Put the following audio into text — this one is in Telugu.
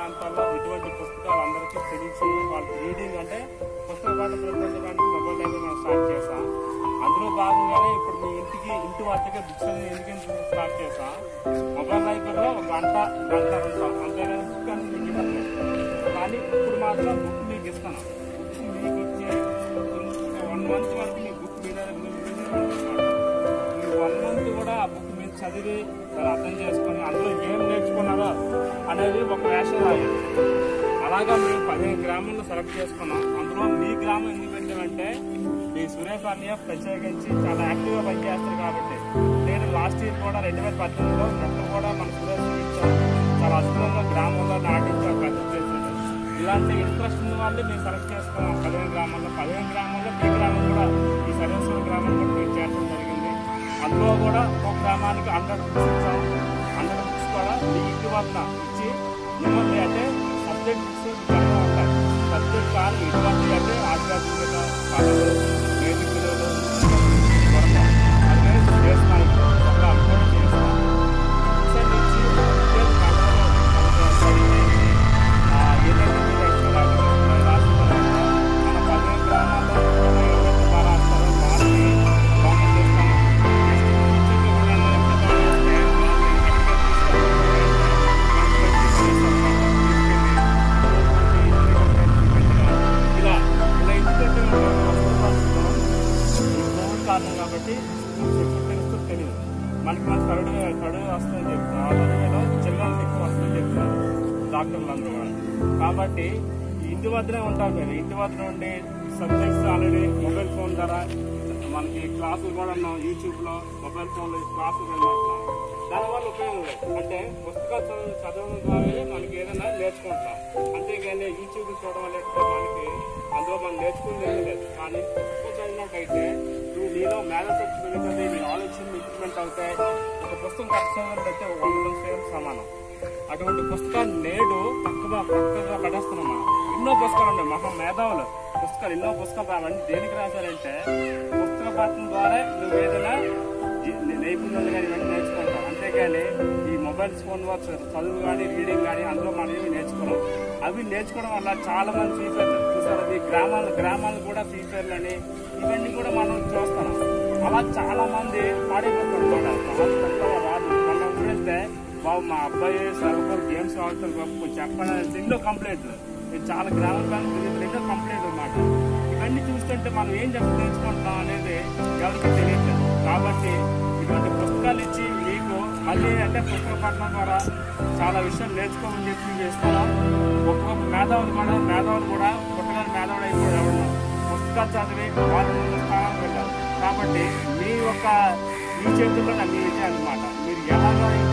ప్రాంతాల్లో ఇటువంటి పుస్తకాలు అందరికీ తెలిసి వాళ్ళకి రీడింగ్ అంటే పుస్తక పాఠ ప్రపంచడానికి మొబైల్ లైబ్రరీ మనం స్టార్ట్ చేసాం అందులో భాగంగానే ఇప్పుడు మీ ఇంటికి ఇంటి వద్దకే బుక్స్ అనేది ఎందుకు స్టార్ట్ చేసాం మొబైల్ లైబ్రరీలో ఒక గంట గంట ఉంటాం అంతేగాని బుక్ అనేది మీకు ఇవ్వట్లేదు కానీ ఇప్పుడు మాత్రం బుక్ మీకు ఇస్తాను బుక్ మీకు వచ్చే వన్ మంత్ వరకు మీ బుక్ మీద ఈ వన్ మంత్ కూడా ఆ బుక్ మీరు చదివి దాన్ని అర్థం చేసుకొని అందులో ఏం నేర్చుకున్నారో అనేది ఒక వేషం రాయాలి అలాగా మేము పదిహేను గ్రామాలను సెలెక్ట్ చేసుకున్నాం అందులో మీ గ్రామం ఎందుకు పెట్టామంటే ఈ సురేష్ అన్నయ్య ప్రత్యేకించి చాలా యాక్టివ్గా పనిచేస్తారు కాబట్టి నేను లాస్ట్ ఇయర్ కూడా రెండు వేల పద్దెనిమిదిలో మొత్తం కూడా మన సురేష్ ఇచ్చాం చాలా అద్భుతంగా గ్రామంలో నాటించి ఒక పెద్ద చేశాడు ఇలాంటి ఇంట్రెస్ట్ ఉన్న వాళ్ళు మేము సెలెక్ట్ చేసుకున్నాం పదిహేను గ్రామాల్లో పదిహేను గ్రామాల్లో మీ గ్రామం కూడా ఈ సర్వేశ్వర గ్రామం కూడా మేము చేర్చడం జరిగింది అందులో కూడా ఒక గ్రామానికి హండ్రెడ్ బుక్స్ ఇచ్చాం హండ్రెడ్ బుక్స్ కూడా మీ ఇంటి వద్ద ఇచ్చి మిమ్మల్ని అంటే సబ్జెక్ట్ బుక్స్ చాలా ఉంటాయి సబ్జెక్ట్ కాదు ఇంటి వద్ద అంటే ఆధ్యాత్మికత కళలు వేదిక విలువలు కొరత అలాగే చేస్తున్నాయి ఒక అనుభవం చేస్తాం బుక్స్ అన్ని ఇచ్చి ప్రత్యేక కళలు మనకు చదివి ఆ ఏదైతే మీరు ఎక్స్ట్రా రాసిన తర్వాత మన పదిహేను గ్రామాల్లో ఇరవై ఇరవై బాగా రాస్తారు వాళ్ళని బాగా చేస్తాం ఇలా ఇలా ఎందుకంటే కోవిడ్ కారణం కాబట్టి ఎప్పుడు తెలుస్తూ తెలియదు మనకి మన కరుడు కరుడు వస్తుందని చెప్తున్నారు ఆ కరుడులో చిల్లలు ఎక్కువ వస్తుందని చెప్తున్నారు డాక్టర్లు అందరూ కూడా కాబట్టి ఈ ఇంటి వద్దనే ఉంటారు మీరు ఇంటి వద్ద ఉండి సబ్జెక్ట్స్ ఆల్రెడీ మొబైల్ ఫోన్ ద్వారా మనకి క్లాసులు కూడా ఉన్నాం యూట్యూబ్ లో మొబైల్ ఫోన్ లో క్లాసులు వెళ్ళిపోతున్నాం దానివల్ల ఉపయోగం లేదు అంటే పుస్తకాలు చదువు చదవడం ద్వారా మనకి ఏదైనా నేర్చుకుంటాం అంతేగాని యూట్యూబ్ చూడడం లేకపోతే మనకి అందులో మనం నేర్చుకునేది ఏమీ లేదు కానీ పుస్తకం చదివినట్టయితే నువ్వు నీలో మేధశక్తి పెరుగుతుంది నీ ఆలోచనలు ఇంప్లిమెంట్ అవుతాయి ఒక పుస్తకం కష్టం అయితే ఒక వంద నిమిషాలు సమానం అటువంటి పుస్తకాలు నేడు పక్కగా పక్కగా పడేస్తున్నాం మనం ఎన్నో పుస్తకాలు ఉన్నాయి మహా మేధావులు పుస్తకాలు ఎన్నో పుస్తకాలు అవన్నీ దేనికి రాశారంటే పుస్తక పఠనం ద్వారా నువ్వు ఏదైనా ఈ నైపుణ్యాలు కానీ ఇవన్నీ నేర్చుకుంటావు అంతేగాని ఈ మొబైల్ ఫోన్ వర్క్స్ చదువు కానీ రీడింగ్ కానీ అందులో మనం ఏమి నేర్చుకున్నాం అవి నేర్చుకోవడం వల్ల చాలా మంది ఫ్రీ ఫైర్ చూసారు అది గ్రామాలు గ్రామాలు కూడా ఫ్రీ ఫైర్లు అని ఇవన్నీ కూడా మనం చూస్తాం అలా చాలా మంది పాడైపోతారు అనమాట రాదు మనం చూస్తే బాబు మా అబ్బాయి సర్వర్ గేమ్స్ ఆడుతారు బాబు కొంచెం చెప్పండి ఎన్నో కంప్లైంట్లు ఇది చాలా గ్రామం కానీ ఎన్నో కంప్లైంట్ అన్నమాట ఇవన్నీ చూస్తుంటే మనం ఏం చెప్పి నేర్చుకుంటాం అనేది ఎవరికి తెలియట్లేదు కాబట్టి ఇటువంటి పుస్తకాలు ఇచ్చి మీకు మళ్ళీ అంటే పుస్తక పఠనం ద్వారా చాలా విషయాలు నేర్చుకోమని చెప్పి చేస్తున్నాం ఒక్కొక్క మేధావులు కూడా మేధావులు కూడా పుట్టగానే మేధావులు అయిపోయి ఎవరు పుస్తకాలు చదివి వాళ్ళు ముందు స్థానానికి వెళ్ళారు కాబట్టి మీ యొక్క మీ చేతుల్లో మీ విజయం అనమాట మీరు ఎలాగో